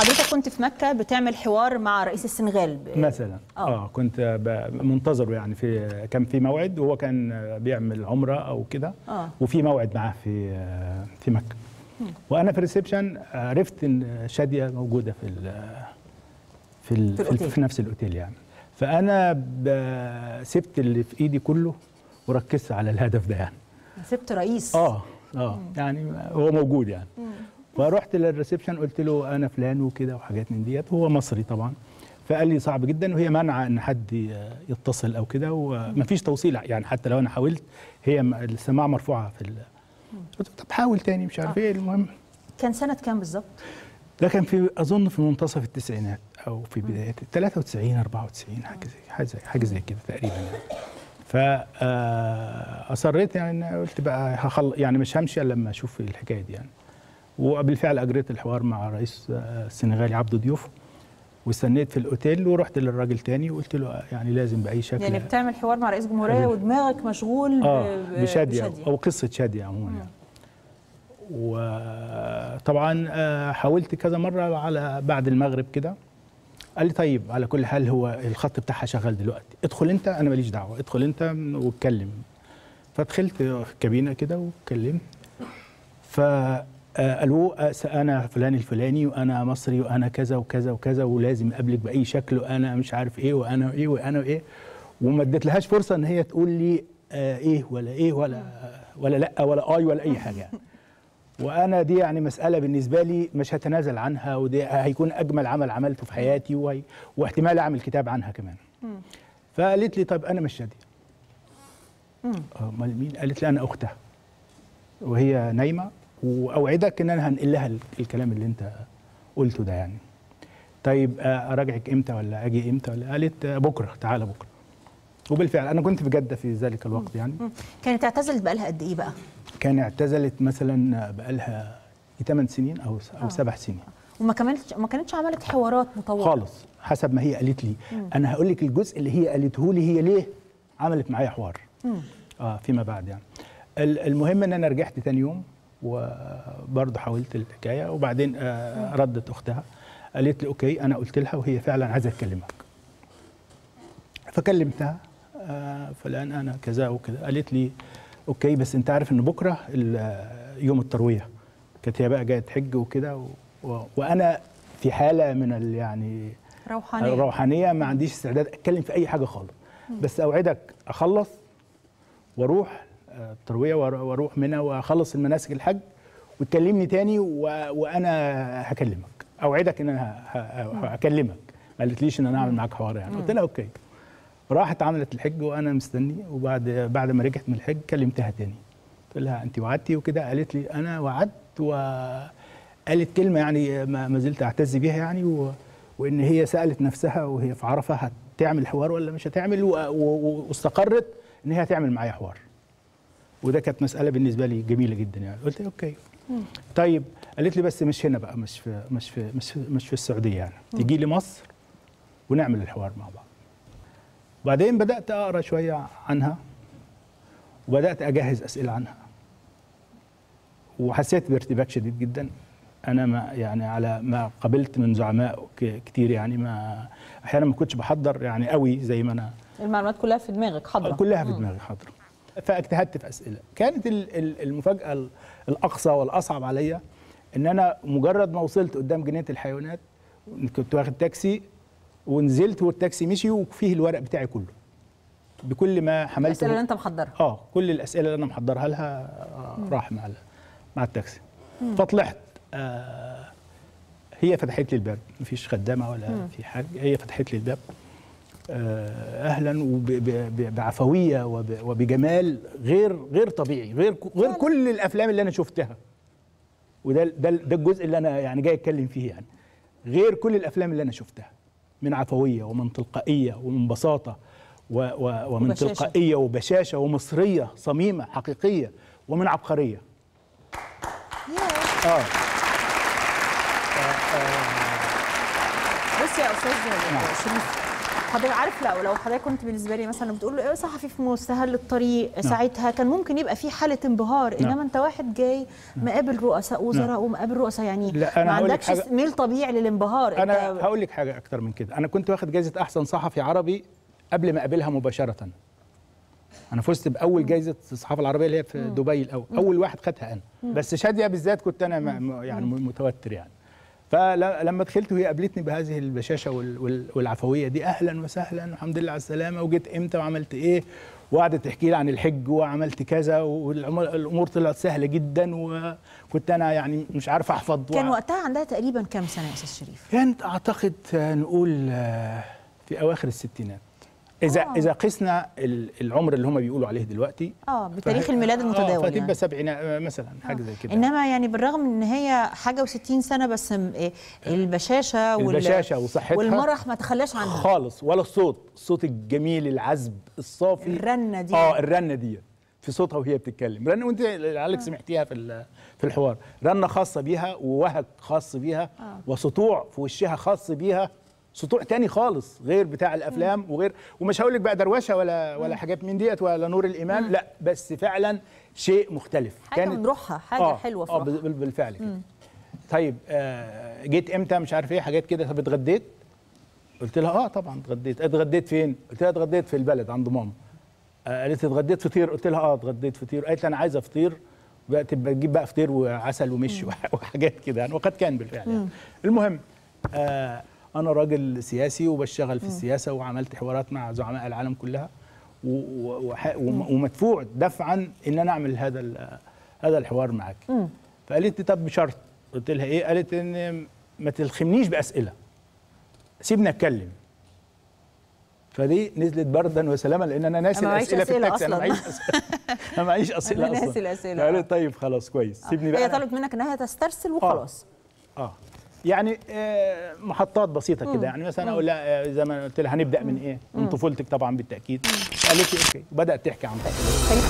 حضرتك كنت في مكه بتعمل حوار مع رئيس السنغال ب- مثلا آه. اه كنت ب- منتظره يعني في كان في موعد وهو كان بيعمل عمره او كده آه. وفي موعد معاه في في مكه وانا في الريسبشن عرفت ان شاديه موجوده في ال في ال في في, الأوتيل. في نفس الاوتيل يعني فانا ب- سبت اللي في ايدي كله وركزت على الهدف ده يعني سبت رئيس اه اه يعني هو موجود يعني فرحت للريسبشن قلت له انا فلان وكده وحاجات من ديت هو مصري طبعا فقال لي صعب جدا وهي مانعه ان حد ي- يتصل او كده ومفيش توصيل يعني حتى لو انا حاولت هي م- السماعه مرفوعه في ال... قلت له طب حاول تاني مش عارف ايه المهم كان سنه كام بالظبط ده كان في اظن في منتصف التسعينات او في بدايات 93 94 حاجه زي حاجه زي حاجه زي كده تقريبا يعني فاصريت يعني إن قلت بقى هخل يعني مش همشي الا لما اشوف الحكايه دي يعني وبالفعل اجريت الحوار مع رئيس آه، السنغالي عبده ضيوف واستنيت في الاوتيل ورحت للراجل تاني وقلت له يعني لازم باي شكل يعني بتعمل حوار مع رئيس جمهوريه حبيبي. ودماغك مشغول ب- اه ب- بشاديه او قصه شاديه عموما يعني وطبعا آه، حاولت كذا مره على بعد المغرب كده قال لي طيب على كل حال هو الخط بتاعها شغال دلوقتي ادخل انت انا ماليش دعوه ادخل انت واتكلم فدخلت في الكابينه كده واتكلمت فقالوا انا فلان الفلاني وانا مصري وانا كذا وكذا وكذا ولازم اقابلك باي شكل وانا مش عارف ايه وانا ايه وانا ايه وما اديتلهاش فرصه ان هي تقول لي آه ايه ولا ايه ولا ولا لا ولا اي ولا اي حاجه يعني. وانا دي يعني مساله بالنسبه لي مش هتنازل عنها ودي هيكون اجمل عمل عملته في حياتي وهي واحتمال اعمل كتاب عنها كمان فقالت لي طب انا مش شاديه امال مين قالت لي انا اختها وهي نايمه واوعدك ان انا هنقل لها الكلام اللي انت قلته ده يعني طيب آه، اراجعك امتى ولا اجي امتى ولا قالت آه، بكره تعالى بكره وبالفعل انا كنت في جده في ذلك الوقت يعني كانت اعتزلت بقالها قد ايه بقى كان اعتزلت مثلا بقالها 8 سنين او او 7 سنين وما كملتش ما كانتش عملت حوارات مطوله خالص حسب ما هي قالت لي انا هقول لك الجزء اللي هي قالته لي هي ليه عملت معايا حوار اه فيما بعد يعني ال- المهم ان انا رجعت تاني يوم وبرضه حاولت الحكايه وبعدين آه ردت اختها قالت لي اوكي انا قلت لها وهي فعلا عايزه تكلمك فكلمتها آه فلان انا كذا وكذا قالت لي اوكي بس انت عارف ان بكره ال- يوم الترويه كانت هي بقى جايه تحج وكده و- و- وانا في حاله من ال يعني روحانيه الروحانيه ما عنديش استعداد اتكلم في اي حاجه خالص بس اوعدك اخلص واروح آه، الترويه وأر- واروح منى واخلص المناسك الحج وتكلمني تاني و... وانا هكلمك اوعدك ان انا ه... ه... هكلمك ما قالتليش ان انا اعمل معاك حوار يعني قلت لها اوكي راحت عملت الحج وانا مستني وبعد بعد ما رجعت من الحج كلمتها تاني قلت لها انت وعدتي وكده قالت لي انا وعدت وقالت كلمه يعني ما ما زلت اعتز بيها يعني و... وان هي سالت نفسها وهي في عرفه هتعمل حوار ولا مش هتعمل و... و... واستقرت ان هي هتعمل معايا حوار وده كانت مساله بالنسبه لي جميله جدا يعني قلت اوكي طيب قالت لي بس مش هنا بقى مش في مش في مش في, مش في السعوديه يعني تيجي لي مصر ونعمل الحوار مع بعض وبعدين بدات اقرا شويه عنها وبدات اجهز اسئله عنها وحسيت بارتباك شديد جدا انا ما يعني على ما قابلت من زعماء ك- كتير يعني ما احيانا ما كنتش بحضر يعني قوي زي ما انا المعلومات كلها في دماغك حاضره كلها في دماغي حاضره فاجتهدت في اسئله كانت ال- ال- المفاجاه ال- الاقصى والاصعب عليا ان انا مجرد ما وصلت قدام جنينه الحيوانات كنت واخد تاكسي ونزلت والتاكسي مشي وفيه الورق بتاعي كله بكل ما حملته الاسئله اللي انت محضرها اه كل الاسئله اللي انا محضرها لها آه راح مع ال- مع التاكسي فطلعت آه هي فتحت لي الباب مفيش خدامه ولا في حاجه هي فتحت لي الباب آه اهلا وبعفويه وبجمال غير غير طبيعي غير غير كل الافلام اللي انا شفتها وده ده ده الجزء اللي انا يعني جاي اتكلم فيه يعني غير كل الافلام اللي انا شفتها من عفويه ومن تلقائيه ومن بساطه و و ومن وبشاشة. تلقائيه وبشاشه ومصريه صميمه حقيقيه ومن عبقريه اه بص يا استاذ شريف حضرتك عارف لو لو حضرتك كنت بالنسبه لي مثلا بتقول له ايه صحفي في مستهل الطريق ساعتها كان ممكن يبقى في حاله انبهار نعم. انما انت واحد جاي مقابل رؤساء وزراء ومقابل رؤساء يعني لا، أنا ما هقول لك عندكش حاجة. ميل طبيعي للانبهار انا أنت هقول لك حاجه اكتر من كده انا كنت واخد جائزه احسن صحفي عربي قبل ما اقابلها مباشره انا فزت باول جائزه الصحافه العربيه اللي هي في دبي الاول اول واحد خدها انا بس شاديه بالذات كنت انا م- م- يعني م- متوتر يعني فلما دخلت وهي قابلتني بهذه البشاشه وال- وال- والعفويه دي اهلا وسهلا الحمد لله على السلامه وجيت امتى وعملت ايه وقعدت تحكي لي عن الحج وعملت كذا والامور طلعت سهله جدا وكنت انا يعني مش عارف احفظ كان وع- وقتها عندها تقريبا كام سنه يا استاذ شريف كانت اعتقد آه، نقول آه، في اواخر الستينات اذا آه. اذا قسنا ال- العمر اللي هم بيقولوا عليه دلوقتي اه بتاريخ فه- الميلاد آه، المتداول فتبقى يعني. سبعينات آه، مثلا حاجه زي كده انما يعني بالرغم من ان هي حاجه و60 سنه بس م- إيه البشاشه وال- البشاشة وصحتها والمرح ما تخلاش عنها خالص ولا الصوت الصوت الجميل العذب الصافي الرنة دي. اه الرنه دي في صوتها وهي بتتكلم رنه وانت لعلك سمعتيها في ال- في الحوار رنه خاصه بيها ووهج خاص بيها وسطوع في وشها خاص بيها سطوع تاني خالص غير بتاع الافلام وغير ومش هقول لك بقى دروشه ولا ولا حاجات من ديت ولا نور الايمان لا بس فعلا شيء مختلف حاجه من روحها حاجه آه حلوه في اه روحها بال- بالفعل كده طيب آه جيت امتى مش عارف ايه حاجات كده طب اتغديت قلت لها اه طبعا اتغديت اتغديت فين قلت لها اتغديت في البلد عند ماما آه قالت لي اتغديت فطير قلت لها اه اتغديت فطير قالت لي انا عايزه فطير بقى تبقى تجيب بقى فطير وعسل ومش وح- وحاجات كده يعني وقد كان بالفعل يعني. المهم آه انا راجل سياسي وبشتغل في السياسه وعملت حوارات مع زعماء العالم كلها و- و- وح- وم- ومدفوع دفعا ان انا اعمل هذا ال- هذا الحوار معاك فقالت لي طب بشرط قلت لها ايه قالت ان ما تلخمنيش باسئله سيبني اتكلم فدي نزلت بردا وسلاما لان انا ناسي أنا معيش الاسئله في أسئلة التاكسي انا أصلاً. معيش أسئلة. انا معيش اسئله أنا اصلا ناسي الأسئلة. قالت طيب خلاص كويس سيبني بقى هي أنا- طلبت منك انها تسترسل وخلاص اه يعني آه محطات بسيطه كده يعني مثلا اقول لها آه، زي ما قلت لها هنبدا من ايه؟ من طفولتك طبعا بالتاكيد قالت لي اوكي وبدات تحكي عن طفولتها